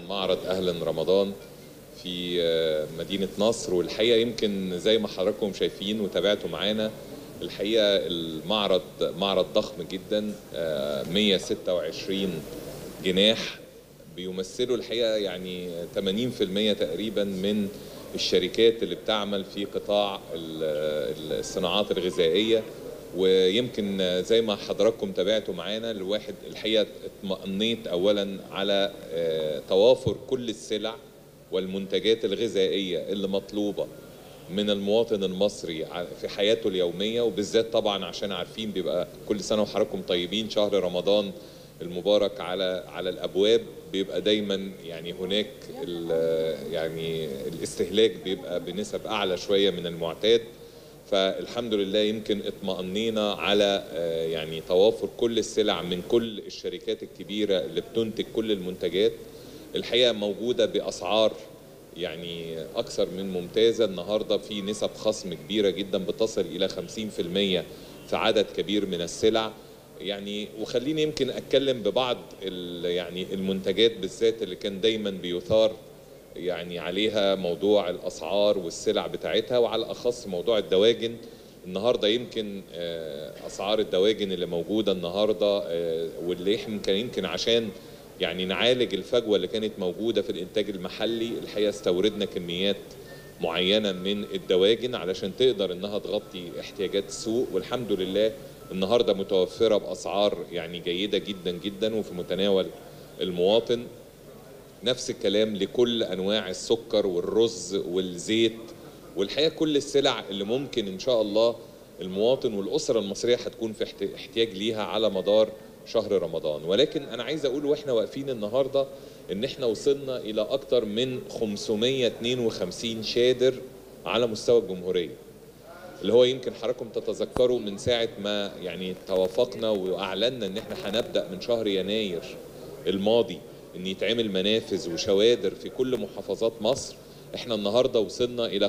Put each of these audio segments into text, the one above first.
معرض اهلا رمضان في آه، مدينه نصر والحقيقه يمكن زي ما حضراتكم شايفين وتابعتوا معانا الحقيقه المعرض معرض ضخم جدا آه، 126 جناح بيمثلوا الحقيقه يعني 80% تقريبا من الشركات اللي بتعمل في قطاع ال- الصناعات الغذائيه ويمكن زي ما حضراتكم تابعتوا معانا الواحد الحقيقه اطمأنيت اولا على آه، توافر كل السلع والمنتجات الغذائيه اللي مطلوبه من المواطن المصري ع- في حياته اليوميه وبالذات طبعا عشان عارفين بيبقى كل سنه وحضراتكم طيبين شهر رمضان المبارك على على الابواب بيبقى دايما يعني هناك ال- يعني الاستهلاك بيبقى بنسب اعلى شويه من المعتاد فالحمد لله يمكن اطمأنينا على آه، يعني توافر كل السلع من كل الشركات الكبيره اللي بتنتج كل المنتجات الحقيقه موجوده باسعار يعني اكثر من ممتازه النهارده في نسب خصم كبيره جدا بتصل الى 50% في عدد كبير من السلع يعني وخليني يمكن اتكلم ببعض ال- يعني المنتجات بالذات اللي كان دايما بيثار يعني عليها موضوع الاسعار والسلع بتاعتها وعلى الاخص موضوع الدواجن النهارده يمكن آه، اسعار الدواجن اللي موجوده النهارده آه، واللي احنا كان يمكن عشان يعني نعالج الفجوه اللي كانت موجوده في الانتاج المحلي الحقيقه استوردنا كميات معينه من الدواجن علشان تقدر انها تغطي احتياجات السوق والحمد لله النهارده متوفره باسعار يعني جيده جدا جدا وفي متناول المواطن نفس الكلام لكل انواع السكر والرز والزيت والحقيقه كل السلع اللي ممكن ان شاء الله المواطن والاسره المصريه هتكون في احت- احتياج ليها على مدار شهر رمضان ولكن انا عايز اقول واحنا واقفين النهارده ان احنا وصلنا الى اكتر من 552 شادر على مستوى الجمهوريه اللي هو يمكن حضراتكم تتذكروا من ساعة ما يعني توافقنا وأعلنا إن إحنا هنبدأ من شهر يناير الماضي إن يتعمل منافذ وشوادر في كل محافظات مصر إحنا النهاردة وصلنا إلى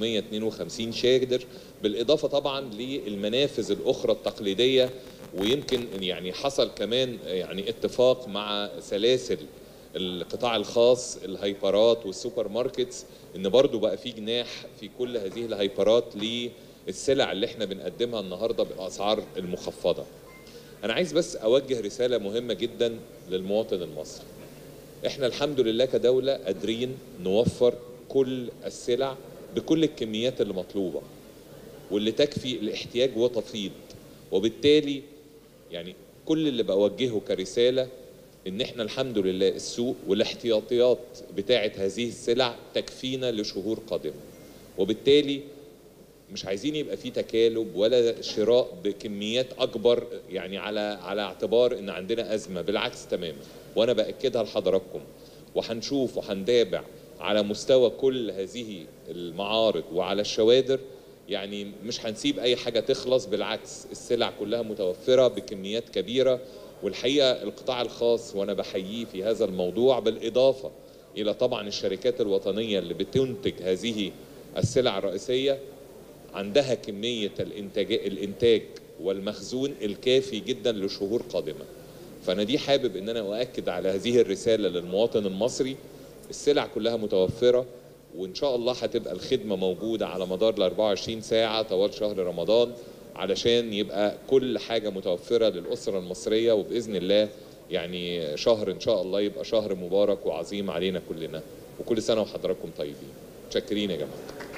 552 شادر بالإضافة طبعا للمنافذ الأخرى التقليدية ويمكن يعني حصل كمان يعني اتفاق مع سلاسل القطاع الخاص الهايبرات والسوبر ماركتس ان برضو بقى في جناح في كل هذه الهايبرات للسلع اللي احنا بنقدمها النهارده بالاسعار المخفضه. انا عايز بس اوجه رساله مهمه جدا للمواطن المصري. احنا الحمد لله كدوله قادرين نوفر كل السلع بكل الكميات اللي مطلوبه واللي تكفي الاحتياج وتفيض وبالتالي يعني كل اللي بوجهه كرساله ان احنا الحمد لله السوق والاحتياطيات بتاعه هذه السلع تكفينا لشهور قادمه وبالتالي مش عايزين يبقى في تكالب ولا شراء بكميات اكبر يعني على على اعتبار ان عندنا ازمه بالعكس تماما وانا باكدها لحضراتكم وهنشوف وهنتابع على مستوى كل هذه المعارض وعلى الشوادر يعني مش هنسيب اي حاجه تخلص بالعكس السلع كلها متوفره بكميات كبيره والحقيقه القطاع الخاص وانا بحييه في هذا الموضوع بالاضافه الى طبعا الشركات الوطنيه اللي بتنتج هذه السلع الرئيسيه عندها كميه الانتاج الانتاج والمخزون الكافي جدا لشهور قادمه فانا دي حابب ان انا اؤكد على هذه الرساله للمواطن المصري السلع كلها متوفره وان شاء الله هتبقى الخدمه موجوده على مدار ال 24 ساعه طوال شهر رمضان علشان يبقى كل حاجه متوفره للاسره المصريه وباذن الله يعني شهر ان شاء الله يبقى شهر مبارك وعظيم علينا كلنا وكل سنه وحضراتكم طيبين متشكرين يا جماعه